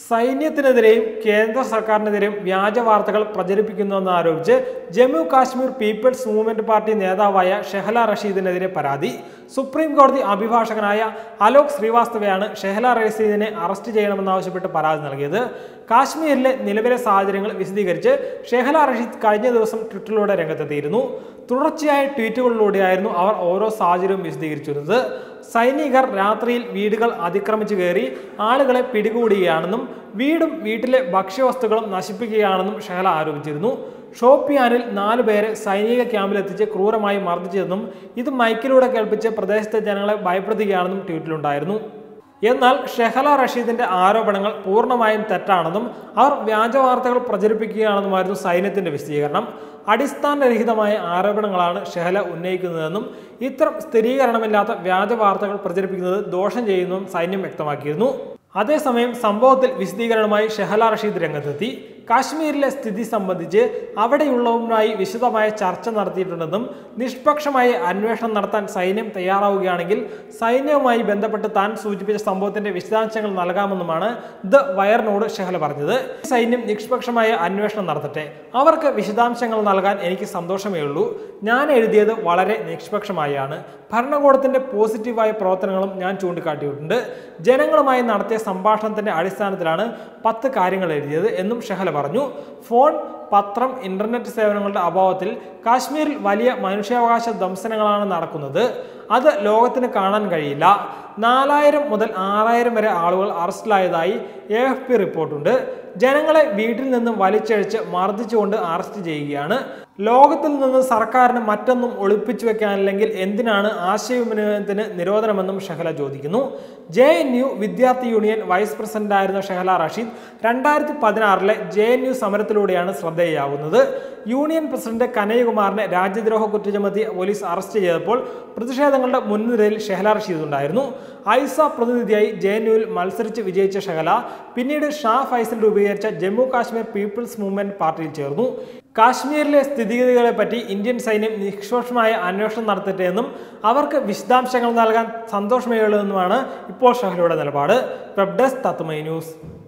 സൈന്യത്തിനെതിരെയും കേന്ദ്ര സർക്കാരിനെതിരെയും വ്യാജ വാർത്തകൾ പ്രചരിപ്പിക്കുന്നുവെന്ന് ആരോപിച്ച് Jammu Kashmir People's Movement party നേതാവായ ഷെഹല റഷീദിനെതിരെ പരാതി സുപ്രീം കോടതി അഭിഭാഷകനായ അലോക് ശ്രീവാസ്തവയാണ് ഷെഹല റഷീദിനെ അറസ്റ്റ് ചെയ്യണമെന്നാവശ്യപ്പെട്ട് പരാതി നൽകിയത് കാശ്മീരിലെ നിലവിലെ സാഹചര്യങ്ങൾ വിശദീകരിച്ച് ഷെഹല റഷീദ് കഴിഞ്ഞ ദിവസം ട്വിറ്ററിലൂടെ രംഗത്തെത്തിയിരുന്നു തുടർച്ചയായ ട്വീറ്റുകളിലൂടെയായിരുന്നു അവർ ഓരോ സാഹചര്യവും വിശദീകരിച്ചിരുന്നത് സൈനികർ രാത്രിയിൽ വീടുകൾ അതിക്രമിച്ചു കയറി ആളുകളെ പിടികൂടുകയാണെന്നും വീടും വീട്ടിലെ ഭക്ഷ്യവസ്തുക്കളും നശിപ്പിക്കുകയാണെന്നും ഷെഹല ആരോപിച്ചിരുന്നു ഷോപ്പിയാനിൽ നാലു പേരെ സൈനിക ക്യാമ്പിലെത്തിച്ച് ക്രൂരമായി മർദ്ദിച്ചതെന്നും ഇത് മൈക്കിലൂടെ കേൾപ്പിച്ച് പ്രദേശത്തെ ജനങ്ങളെ ഭയപ്പെടുത്തുകയാണെന്നും ട്വീറ്റിലുണ്ടായിരുന്നു എന്നാൽ ഷെഹല റഷീദിന്റെ ആരോപണങ്ങൾ പൂർണ്ണമായും തെറ്റാണെന്നും അവർ വ്യാജ വാർത്തകൾ പ്രചരിപ്പിക്കുകയാണെന്നുമായിരുന്നു സൈന്യത്തിന്റെ വിശദീകരണം അടിസ്ഥാനരഹിതമായ ആരോപണങ്ങളാണ് ഷെഹല ഉന്നയിക്കുന്നതെന്നും ഇത്തരം സ്ഥിരീകരണമില്ലാത്ത വ്യാജ വാർത്തകൾ പ്രചരിപ്പിക്കുന്നത് ദോഷം ചെയ്യുന്നതും സൈന്യം വ്യക്തമാക്കിയിരുന്നു അതേസമയം സംഭവത്തിൽ വിശദീകരണവുമായി ഷെഹല റഷീദ് രംഗത്തെത്തി കാശ്മീരിലെ സ്ഥിതി സംബന്ധിച്ച് അവിടെയുള്ളവരുമായി വിശദമായ ചർച്ച നടത്തിയിട്ടുണ്ടെന്നും നിഷ്പക്ഷമായ അന്വേഷണം നടത്താൻ സൈന്യം തയ്യാറാവുകയാണെങ്കിൽ സൈന്യവുമായി ബന്ധപ്പെട്ട് താൻ സൂചിപ്പിച്ച സംഭവത്തിന്റെ വിശദാംശങ്ങൾ നൽകാമെന്നുമാണ് ദ വയറിനോട് ഷെഹല പറഞ്ഞത് സൈന്യം നിഷ്പക്ഷമായ അന്വേഷണം നടത്തട്ടെ അവർക്ക് വിശദാംശങ്ങൾ നൽകാൻ എനിക്ക് സന്തോഷമേ ഉള്ളൂ ഞാൻ എഴുതിയത് വളരെ നിഷ്പക്ഷമായാണ് ഭരണകൂടത്തിന്റെ പോസിറ്റീവായ പ്രവർത്തനങ്ങളും ഞാൻ ചൂണ്ടിക്കാട്ടിയിട്ടുണ്ട് ജനങ്ങളുമായി നടത്തിയ സംഭാഷണത്തിന്റെ അടിസ്ഥാനത്തിലാണ് പത്ത് കാര്യങ്ങൾ എഴുതിയത് എന്നും ഷെഹല പറഞ്ഞു ഫോൺ പത്രം ഇന്റർനെറ്റ് സേവനങ്ങളുടെ അഭാവത്തിൽ കാശ്മീരിൽ വലിയ മനുഷ്യാവകാശ ദംശനങ്ങളാണ് നടക്കുന്നത് അത് ലോകത്തിന് കാണാൻ കഴിയില്ല നാലായിരം മുതൽ ആറായിരം വരെ ആളുകൾ അറസ്റ്റിലായതായി എ എഫ് പി റിപ്പോർട്ടുണ്ട് ജനങ്ങളെ വീട്ടിൽ നിന്നും വലിച്ചഴിച്ച് മർദ്ദിച്ചുകൊണ്ട് അറസ്റ്റ് ചെയ്യുകയാണ് ലോകത്തിൽ നിന്ന് സർക്കാരിന് മറ്റൊന്നും ഒളിപ്പിച്ചു വെക്കാനില്ലെങ്കിൽ എന്തിനാണ് ആശയവിനിമയത്തിന് നിരോധനമെന്നും ഷെഹല ചോദിക്കുന്നു ജെ എൻ യു വിദ്യാർത്ഥി യൂണിയൻ വൈസ് പ്രസിഡന്റായിരുന്ന ഷെഹല റഷീദ് രണ്ടായിരത്തി പതിനാറിലെ ജെ എൻ യു സമരത്തിലൂടെയാണ് ശ്രദ്ധേയാവുന്നത് യൂണിയൻ പ്രസിഡന്റ് കനയ്യകുമാറിനെ രാജ്യദ്രോഹ കുറ്റം ചുമത്തി പോലീസ് അറസ്റ്റ് ചെയ്തപ്പോൾ പ്രതിഷേധങ്ങളുടെ മുൻനിരയിൽ ഷെഹല റഷീദ് ഉണ്ടായിരുന്നു ഐസ പ്രതിനിധിയായി ജെ എൻ യുവിൽ മത്സരിച്ച് വിജയിച്ച ഷെഹല പിന്നീട് ഷാ ഫൈസൽ രൂപീകരിച്ച ജമ്മു കാശ്മീർ പീപ്പിൾസ് മൂവ്മെന്റ് പാർട്ടിയിൽ ചേർന്നു കാശ്മീരിലെ സ്ഥിതിഗതികളെ പറ്റി ഇന്ത്യൻ സൈന്യം നിഷ്പക്ഷമായ അന്വേഷണം നടത്തട്ടെ എന്നും അവർക്ക് വിശദാംശങ്ങൾ നൽകാൻ സന്തോഷമേ ഉള്ളൂ എന്നുമാണ് ഇപ്പോൾ ഷഹലയുടെ നിലപാട് വെബ് ഡെസ്ക് തത്തുമൈ ന്യൂസ്